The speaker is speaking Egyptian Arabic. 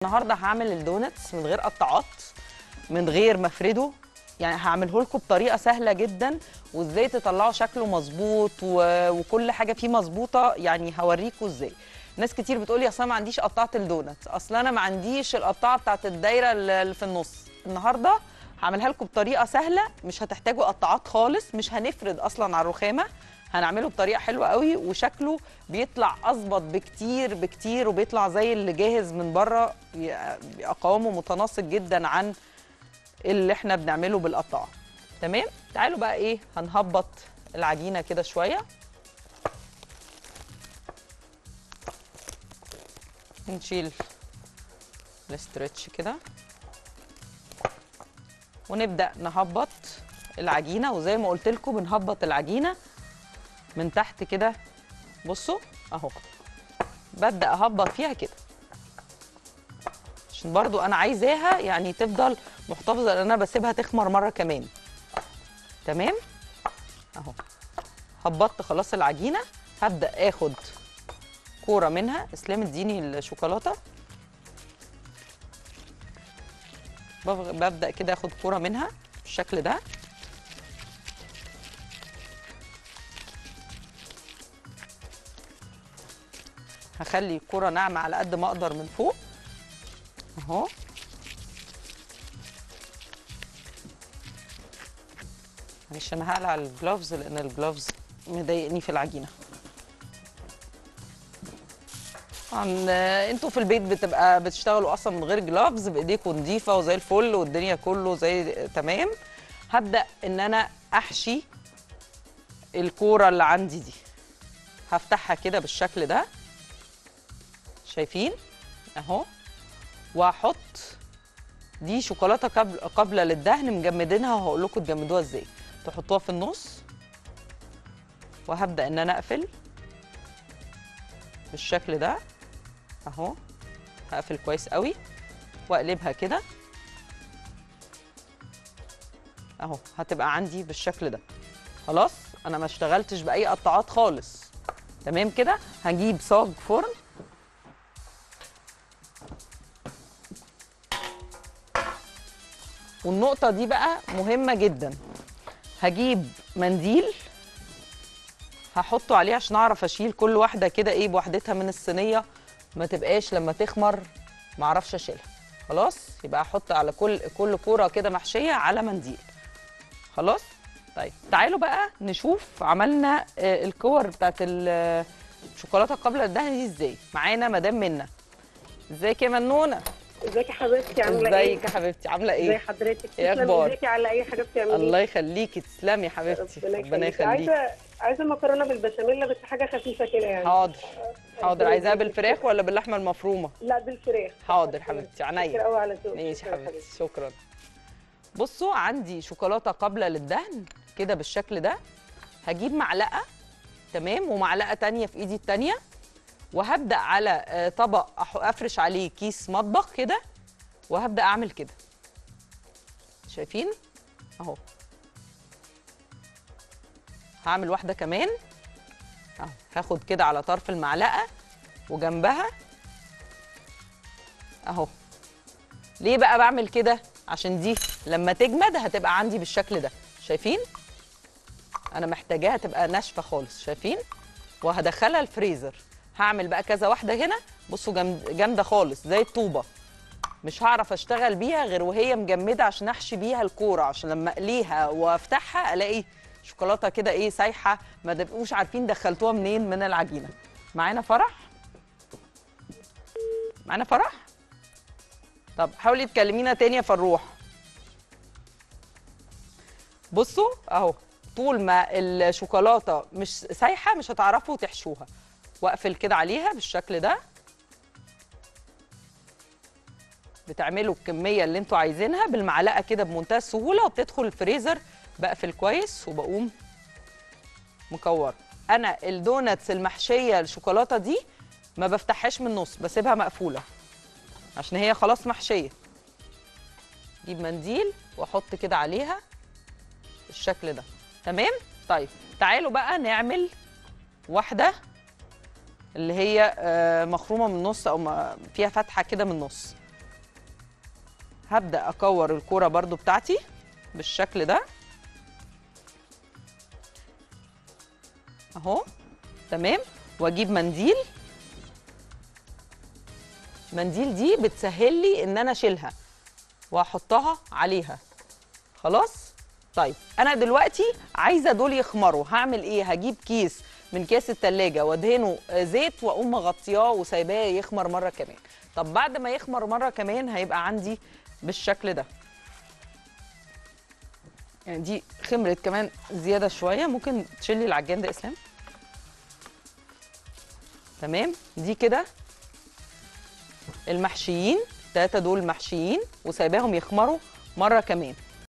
النهارده هعمل الدونتس من غير قطعات من غير ما افرده يعني هعمله لكم بطريقه سهله جدا وازاي تطلعوا شكله مظبوط و... وكل حاجه فيه مظبوطه يعني هوريكم ازاي ناس كتير بتقولي اصل انا ما عنديش قطعه الدونت اصل انا ما عنديش القطعه بتاعت الدايره اللي في النص النهارده هعملها لكم بطريقه سهله مش هتحتاجوا قطعات خالص مش هنفرد اصلا على الرخامه هنعمله بطريقه حلوه قوي وشكله بيطلع اظبط بكتير بكتير وبيطلع زي اللي جاهز من بره بيبقى قوامه متناسق جدا عن اللي احنا بنعمله بالقطاعه تمام تعالوا بقى ايه هنهبط العجينه كده شويه نشيل الاسترتش كده ونبدا نهبط العجينه وزي ما قلت لكم بنهبط العجينه من تحت كده بصوا اهو ببدا اهبط فيها كده عشان برضو انا عايزاها يعني تفضل محتفظه لان انا بسيبها تخمر مره كمان تمام اهو هبطت خلاص العجينه هبدا اخد كوره منها اسلام اديني الشوكولاته ببدا كده اخد كوره منها بالشكل ده هخلي الكوره ناعمه على قد ما اقدر من فوق اهو معلش انا هقلع الجلوفز لان الجلوفز مضايقني في العجينه طبعا انتوا في البيت بتبقى بتشتغلوا اصلا من غير جلوفز بايديكم نظيفه وزي الفل والدنيا كله زي تمام هبدا ان انا احشي الكوره اللي عندي دي هفتحها كده بالشكل ده شايفين اهو وهحط دي شوكولاته قبل قابله للدهن مجمدينها وهقول لكم تجمدوها ازاي تحطوها في النص وهبدا ان انا اقفل بالشكل ده اهو هقفل كويس قوي واقلبها كده اهو هتبقى عندي بالشكل ده خلاص انا ما اشتغلتش باي قطعات خالص تمام كده هجيب صاج فرن والنقطة دي بقى مهمة جدا هجيب منديل هحطه عليه عشان اعرف اشيل كل واحدة كده ايه بوحدتها من الصينية ما تبقاش لما تخمر ما اعرفش اشيلها خلاص يبقى احط على كل كل كورة كده محشية على منديل خلاص طيب تعالوا بقى نشوف عملنا آه، الكور بتاعت ال- الشوكولاتة قبل الدهن دي ازاي معانا مدام منى ازيك يا منونة ازيك يا حبيبتي عامله ايه؟ ازيك يا حبيبتي عاملة ازي ايه حضرتك؟ ايه تسلم أخبارك؟ ايديكي على اي حاجه بتعمليها الله يخليكي تسلمي يا حبيبتي ربنا يخليكي عايزه عايزه مكرونه بالبشاميل بس حاجه خفيفه كده يعني حاضر حاضر عايزاها بالفراخ ولا باللحمه المفرومه لا بالفراخ حاضر حبيبتي عينيا شكرا قوي على ذوقك ماشي شكرا حبيبتي شكرا بصوا عندي شوكولاته قابله للدهن كده بالشكل ده هجيب معلقه تمام ومعلقه تانية في ايدي التانية وهبدا على آه، طبق أح- افرش عليه كيس مطبخ كده وهبدا اعمل كده شايفين اهو هعمل واحده كمان اهو هاخد كده على طرف المعلقه وجنبها اهو ليه بقى بعمل كده عشان دي لما تجمد هتبقى عندي بالشكل ده شايفين انا محتاجاها تبقى ناشفه خالص شايفين وهدخلها الفريزر هعمل بقى كذا واحده هنا بصوا جامد- جامده خالص زي الطوبه مش هعرف اشتغل بيها غير وهي مجمده عشان احشي بيها الكوره عشان لما اقليها وافتحها الاقي شوكولاته كده ايه سايحه ما تبقوش عارفين دخلتوها منين من العجينه معانا فرح معانا فرح طب حاولي تكلمينا تاني يا فروح بصوا اهو طول ما الشوكولاته مش سايحه مش هتعرفوا تحشوها واقفل كده عليها بالشكل ده بتعملوا الكميه اللي انتوا عايزينها بالمعلقه كده بمنتهى السهوله وبتدخل الفريزر بقفل كويس وبقوم مكوره انا الدوناتس المحشيه الشوكولاته دي ما بفتحهاش من النص بسيبها مقفوله عشان هي خلاص محشيه اجيب منديل واحط كده عليها الشكل ده تمام طيب تعالوا بقى نعمل واحده اللي هي آه، مخرومه من النص او ما- فيها فتحه كده من النص هبدا اكور الكوره برضو بتاعتي بالشكل ده اهو تمام واجيب منديل منديل دي بتسهل لي ان انا اشيلها واحطها عليها خلاص طيب انا دلوقتي عايزه دول يخمروا هعمل ايه هجيب كيس من كيس التلاجة وادهنه آه، زيت واقوم مغطياه وسايباه يخمر مره كمان طب بعد ما يخمر مره كمان هيبقى عندي بالشكل ده يعني دي خمرت كمان زياده شويه ممكن تشيلي العجان ده اسلام تمام دي كده المحشيين التلاته دول محشيين وسايباهم يخمروا مره كمان